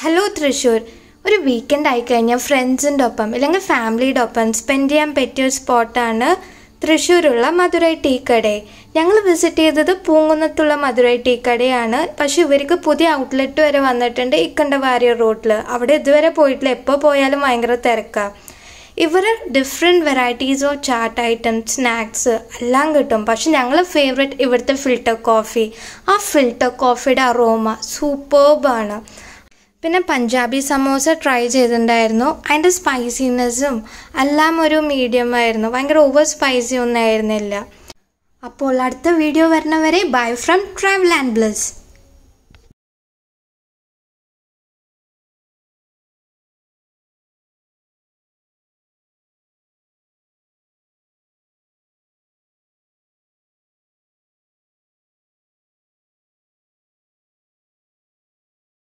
hello Thrissur ഒരു weekend ആയിക്കഴിഞ്ഞാൽ ഫ്രണ്ട്സിൻ്റെ ഒപ്പം അല്ലെങ്കിൽ ഫാമിലിയുടെ ഒപ്പം സ്പെൻഡ് ചെയ്യാൻ പറ്റിയ ഒരു സ്പോട്ടാണ് തൃശ്ശൂരുള്ള മധുരൈ ടീ കടേ ഞങ്ങൾ വിസിറ്റ് ചെയ്തത് പൂങ്കുന്നത്തുള്ള മധുരൈ ടീ കടയാണ് പക്ഷെ ഇവർക്ക് പുതിയ ഔട്ട്ലെറ്റ് വരെ വന്നിട്ടുണ്ട് ഇക്കണ്ട വാരിയർ റോട്ടിൽ അവിടെ ഇതുവരെ പോയിട്ടില്ല എപ്പോൾ പോയാലും ഭയങ്കര തിരക്കാണ് ഇവർ different varieties of chaat items snacks എല്ലാം കിട്ടും പക്ഷെ ഞങ്ങൾ ഫേവറേറ്റ് ഇവിടുത്തെ ഫിൽട്ടർ കോഫി ആ ഫിൽട്ടർ കോഫിയുടെ അറോമ സൂപ്പർബാണ് പിന്നെ പഞ്ചാബി സമോസ ട്രൈ ചെയ്തിട്ടുണ്ടായിരുന്നു അതിൻ്റെ സ്പൈസിനെസ്സും എല്ലാം ഒരു മീഡിയം ആയിരുന്നു ഭയങ്കര ഓവർ സ്പൈസി ഒന്നും ആയിരുന്നില്ല അപ്പോൾ അടുത്ത വീഡിയോ വരുന്നവരെ bye from travel and bless